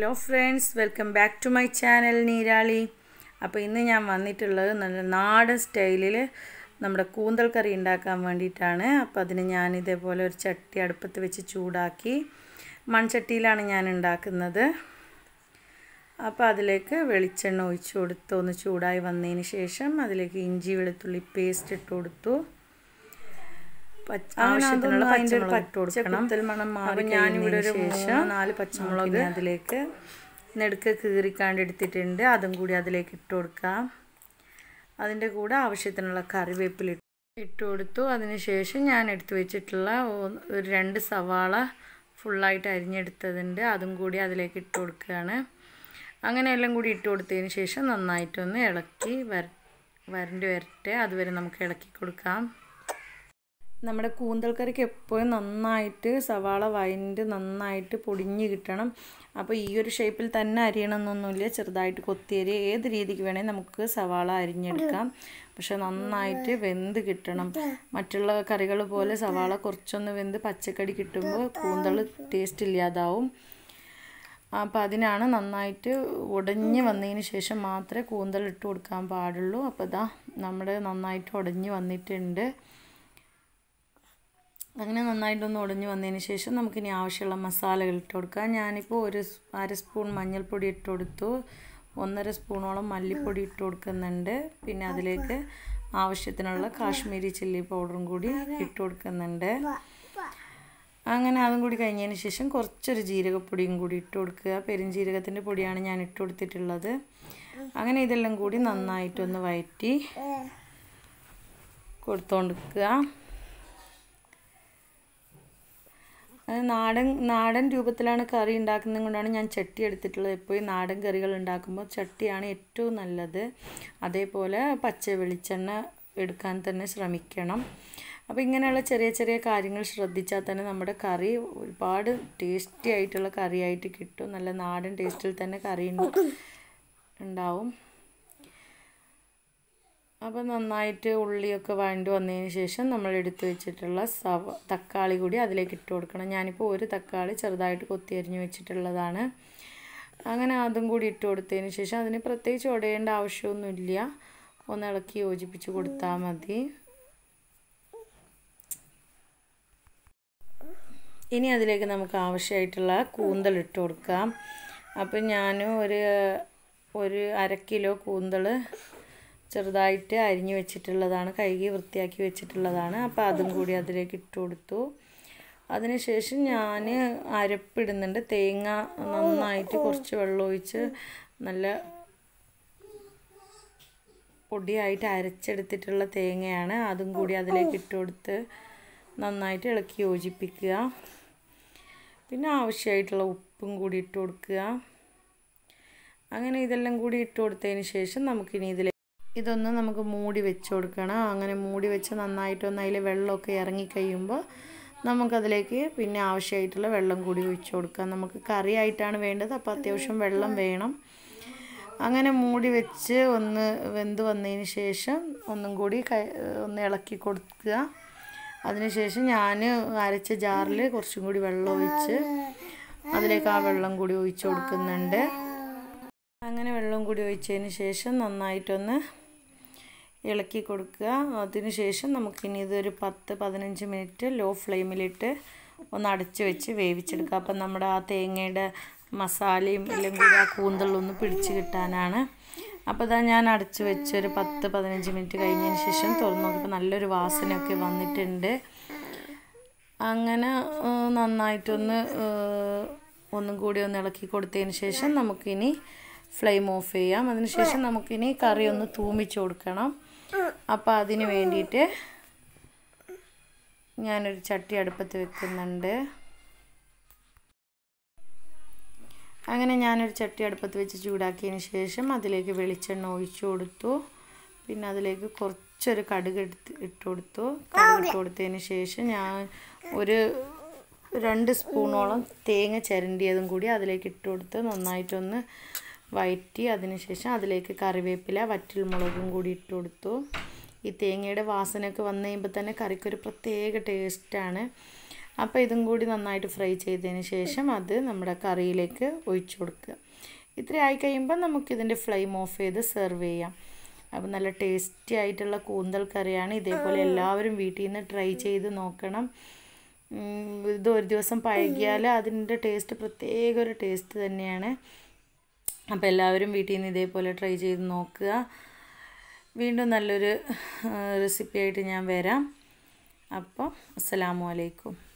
hello friends welcome back to my channel Neerali അപ്പോൾ ഇന്ന് ഞാൻ വന്നിട്ടുള്ളത് നല്ല നാടൻ സ്റ്റൈലിൽ നമ്മുടെ കൂന്തൽ കറി ഉണ്ടാക്കാൻ വേണ്ടിയിട്ടാണ് അപ്പോൾ അതിന് ഞാൻ ഇതേപോലെ ഒരു ചട്ടി അടുപ്പത്ത് വെച്ച് ചൂടാക്കി മൺചട്ടിയിലാണ് ഞാൻ ഉണ്ടാക്കുന്നത് അപ്പോൾ അതിലേക്ക് വെളിച്ചെണ്ണ ഒഴിച്ച് കൊടുത്ത് ഒന്ന് ചൂടായി വന്നതിന് ശേഷം അതിലേക്ക് ഇഞ്ചി വെളുത്തുള്ളി പേസ്റ്റ് ഇട്ട് കൊടുത്തു ആവശ്യത്തിനുള്ള പച്ചമുളക് ഇട്ട് കൊടുക്കണം മണം മാറി ഞാനിവിടെ ഒരു ശേഷം നാല് പച്ചമുളക് അതിലേക്ക് നെടുക്ക് കീറിക്കാണ്ട് എടുത്തിട്ടുണ്ട് അതും കൂടി അതിലേക്ക് ഇട്ട് കൊടുക്കാം അതിൻ്റെ കൂടെ ആവശ്യത്തിനുള്ള കറിവേപ്പില ഇട്ട് കൊടുത്തു അതിന് ശേഷം ഞാൻ എടുത്തു വെച്ചിട്ടുള്ള ഒരു രണ്ട് സവാള ഫുള്ളായിട്ട് അരിഞ്ഞെടുത്തതുണ്ട് അതും കൂടി അതിലേക്ക് ഇട്ട് കൊടുക്കുകയാണ് അങ്ങനെ എല്ലാം കൂടി ഇട്ട് കൊടുത്തതിന് ശേഷം നന്നായിട്ടൊന്ന് ഇളക്കി വര വരണ്ട് വരട്ടെ അതുവരെ നമുക്ക് ഇളക്കി കൊടുക്കാം നമ്മുടെ കൂന്തൽ കറിക്ക് എപ്പോഴും നന്നായിട്ട് സവാള വയൻ്റെ നന്നായിട്ട് പൊടിഞ്ഞ് കിട്ടണം അപ്പോൾ ഈ ഒരു ഷേപ്പിൽ തന്നെ അരിയണമെന്നൊന്നുമില്ല ചെറുതായിട്ട് കൊത്തിയരി ഏത് രീതിക്ക് വേണേൽ നമുക്ക് സവാള അരിഞ്ഞെടുക്കാം പക്ഷെ നന്നായിട്ട് വെന്ത് കിട്ടണം മറ്റുള്ള കറികൾ പോലെ സവാള കുറച്ചൊന്ന് വെന്ത് പച്ചക്കറി കിട്ടുമ്പോൾ കൂന്തൽ ടേസ്റ്റ് ഇല്ലാതാവും അപ്പോൾ അതിനാണ് നന്നായിട്ട് ഉടഞ്ഞ് വന്നതിന് ശേഷം മാത്രമേ കൂന്തൽ ഇട്ട് കൊടുക്കാൻ പാടുള്ളൂ അപ്പോൾ ഇതാ നമ്മുടെ നന്നായിട്ട് ഉടഞ്ഞ് വന്നിട്ടുണ്ട് അങ്ങനെ നന്നായിട്ടൊന്ന് ഉടഞ്ഞ് വന്നതിന് ശേഷം നമുക്കിനി ആവശ്യമുള്ള മസാലകൾ ഇട്ട് കൊടുക്കാം ഞാനിപ്പോൾ ഒരു അര സ്പൂൺ മഞ്ഞൾപ്പൊടി ഇട്ട് കൊടുത്തു ഒന്നര സ്പൂണോളം മല്ലിപ്പൊടി ഇട്ട് കൊടുക്കുന്നുണ്ട് പിന്നെ അതിലേക്ക് ആവശ്യത്തിനുള്ള കാശ്മീരി ചില്ലി പൗഡറും കൂടി ഇട്ട് കൊടുക്കുന്നുണ്ട് അങ്ങനെ അതും കൂടി കഴിഞ്ഞതിന് ശേഷം കുറച്ചൊരു ജീരകപ്പൊടിയും കൂടി ഇട്ട് കൊടുക്കുക പെരുംജീരകത്തിൻ്റെ പൊടിയാണ് ഞാൻ ഇട്ട് കൊടുത്തിട്ടുള്ളത് അങ്ങനെ ഇതെല്ലാം കൂടി നന്നായിട്ടൊന്ന് വയറ്റി കൊടുത്തോണ്ടിരിക്കുക നാടൻ നാടൻ രൂപത്തിലാണ് കറി ഉണ്ടാക്കുന്നത് കൊണ്ടാണ് ഞാൻ ചട്ടി എടുത്തിട്ടുള്ളത് എപ്പോഴും നാടൻ കറികൾ ഉണ്ടാക്കുമ്പോൾ ചട്ടിയാണ് ഏറ്റവും നല്ലത് അതേപോലെ പച്ച വെളിച്ചെണ്ണ എടുക്കാൻ തന്നെ ശ്രമിക്കണം അപ്പോൾ ഇങ്ങനെയുള്ള ചെറിയ ചെറിയ കാര്യങ്ങൾ ശ്രദ്ധിച്ചാൽ തന്നെ നമ്മുടെ കറി ഒരുപാട് ടേസ്റ്റി ആയിട്ടുള്ള കറിയായിട്ട് കിട്ടും നല്ല നാടൻ ടേസ്റ്റിൽ തന്നെ കറി ഉണ്ടാവും അപ്പോൾ നന്നായിട്ട് ഉള്ളിയൊക്കെ വഴണ്ടി വന്നതിന് ശേഷം നമ്മൾ എടുത്തു വെച്ചിട്ടുള്ള സവ തക്കാളി കൂടി അതിലേക്ക് ഇട്ട് കൊടുക്കണം ഞാനിപ്പോൾ ഒരു തക്കാളി ചെറുതായിട്ട് കൊത്തി അരിഞ്ഞ് വെച്ചിട്ടുള്ളതാണ് അങ്ങനെ അതും കൂടി ഇട്ട് കൊടുത്തതിന് ശേഷം അതിന് പ്രത്യേകിച്ച് ഉടയേണ്ട ആവശ്യമൊന്നുമില്ല ഒന്ന് ഇളക്കി യോജിപ്പിച്ച് കൊടുത്താൽ മതി ഇനി അതിലേക്ക് നമുക്ക് ആവശ്യമായിട്ടുള്ള കൂന്തൽ ഇട്ട് കൊടുക്കാം അപ്പം ഞാൻ ഒരു ഒരു അര കിലോ കൂന്തൽ ചെറുതായിട്ട് അരിഞ്ഞു വെച്ചിട്ടുള്ളതാണ് കഴുകി വൃത്തിയാക്കി വെച്ചിട്ടുള്ളതാണ് അപ്പോൾ അതും കൂടി അതിലേക്ക് ഇട്ട് കൊടുത്തു അതിനുശേഷം ഞാൻ അരപ്പിടുന്നുണ്ട് തേങ്ങ നന്നായിട്ട് കുറച്ച് വെള്ളം ഒഴിച്ച് നല്ല പൊടിയായിട്ട് അരച്ചെടുത്തിട്ടുള്ള തേങ്ങയാണ് അതും കൂടി അതിലേക്ക് ഇട്ട് കൊടുത്ത് നന്നായിട്ട് ഇളക്കി യോജിപ്പിക്കുക പിന്നെ ആവശ്യമായിട്ടുള്ള ഉപ്പും കൂടി ഇട്ട് കൊടുക്കുക അങ്ങനെ ഇതെല്ലാം കൂടി ഇട്ട് കൊടുത്തതിന് ശേഷം നമുക്കിനി ഇതിൽ ഇതൊന്ന് നമുക്ക് മൂടി വെച്ച് കൊടുക്കണം അങ്ങനെ മൂടി വെച്ച് നന്നായിട്ടൊന്ന് അതിൽ വെള്ളമൊക്കെ ഇറങ്ങിക്കഴിയുമ്പോൾ നമുക്കതിലേക്ക് പിന്നെ ആവശ്യമായിട്ടുള്ള വെള്ളം കൂടി ഒഴിച്ചു കൊടുക്കാം നമുക്ക് കറിയായിട്ടാണ് വേണ്ടത് അപ്പോൾ അത്യാവശ്യം വെള്ളം വേണം അങ്ങനെ മൂടി വെച്ച് ഒന്ന് വെന്ത് വന്നതിന് ശേഷം ഒന്നും കൂടി ഒന്ന് ഇളക്കി കൊടുക്കുക അതിനുശേഷം ഞാൻ അരച്ച ജാറിൽ കുറച്ചും കൂടി വെള്ളം ഒഴിച്ച് അതിലേക്ക് ആ വെള്ളം കൂടി ഒഴിച്ച് കൊടുക്കുന്നുണ്ട് അങ്ങനെ വെള്ളം കൂടി ഒഴിച്ചതിന് ശേഷം നന്നായിട്ടൊന്ന് ഇളക്കി കൊടുക്കുക അതിന് ശേഷം നമുക്കിനി ഇതൊരു പത്ത് പതിനഞ്ച് മിനിറ്റ് ലോ ഫ്ലെയിമിലിട്ട് ഒന്ന് അടച്ച് വെച്ച് വേവിച്ചെടുക്കുക അപ്പം നമ്മുടെ ആ തേങ്ങയുടെ മസാലയും എല്ലാം കൂടി ആ കൂന്തളൊന്ന് പിടിച്ച് കിട്ടാനാണ് അപ്പോൾ ഇതാ ഞാൻ അടച്ച് വെച്ച് ഒരു പത്ത് പതിനഞ്ച് മിനിറ്റ് കഴിഞ്ഞതിന് ശേഷം തുറന്ന് നോക്കിയപ്പോൾ നല്ലൊരു വാസനയൊക്കെ വന്നിട്ടുണ്ട് അങ്ങനെ നന്നായിട്ടൊന്ന് ഒന്നും കൂടി ഒന്ന് ഇളക്കി കൊടുത്തതിന് ശേഷം നമുക്കിനി ഫ്ലെയിം ഓഫ് ചെയ്യാം അതിനുശേഷം നമുക്കിനി കറി ഒന്ന് തൂമിച്ച് കൊടുക്കണം അപ്പോൾ അതിന് വേണ്ടിയിട്ട് ഞാനൊരു ചട്ടി അടുപ്പത്ത് വെക്കുന്നുണ്ട് അങ്ങനെ ഞാനൊരു ചട്ടി അടുപ്പത്ത് വെച്ച് ചൂടാക്കിയതിന് ശേഷം അതിലേക്ക് വെളിച്ചെണ്ണ ഒഴിച്ചു കൊടുത്തു പിന്നെ അതിലേക്ക് കുറച്ചൊരു കടുക് എടുത്ത് ഇട്ട് കൊടുത്തു കടുക് ഇട്ട് കൊടുത്തതിന് ശേഷം ഞാൻ ഒരു രണ്ട് സ്പൂണോളം തേങ്ങ ചിരണ്ടിയതും കൂടി അതിലേക്ക് ഇട്ട് കൊടുത്ത് നന്നായിട്ടൊന്ന് വയറ്റി അതിനുശേഷം അതിലേക്ക് കറിവേപ്പില വറ്റൽമുളകും കൂടി ഇട്ട് കൊടുത്തു ഈ തേങ്ങയുടെ വാസനയൊക്കെ വന്നു കഴിയുമ്പോൾ തന്നെ കറിക്കൊരു പ്രത്യേക ടേസ്റ്റാണ് അപ്പോൾ ഇതും കൂടി നന്നായിട്ട് ഫ്രൈ ചെയ്തതിന് ശേഷം അത് നമ്മുടെ കറിയിലേക്ക് ഒഴിച്ചു കൊടുക്കുക ഇത്ര ആയി കഴിയുമ്പോൾ നമുക്കിതിൻ്റെ ഫ്ലെയിം ഓഫ് ചെയ്ത് സെർവ് ചെയ്യാം അപ്പോൾ നല്ല ടേസ്റ്റി ആയിട്ടുള്ള കൂന്തൽ കറിയാണ് ഇതേപോലെ എല്ലാവരും വീട്ടിൽ നിന്ന് ട്രൈ ചെയ്ത് നോക്കണം ഇത് ഒരു ദിവസം പഴകിയാൽ അതിൻ്റെ ടേസ്റ്റ് പ്രത്യേക ഒരു ടേസ്റ്റ് തന്നെയാണ് അപ്പോൾ എല്ലാവരും വീട്ടിൽ നിന്ന് ഇതേപോലെ ട്രൈ ചെയ്ത് നോക്കുക വീണ്ടും നല്ലൊരു റെസിപ്പി ആയിട്ട് ഞാൻ വരാം അപ്പോൾ അസ്സലാമു അലൈക്കും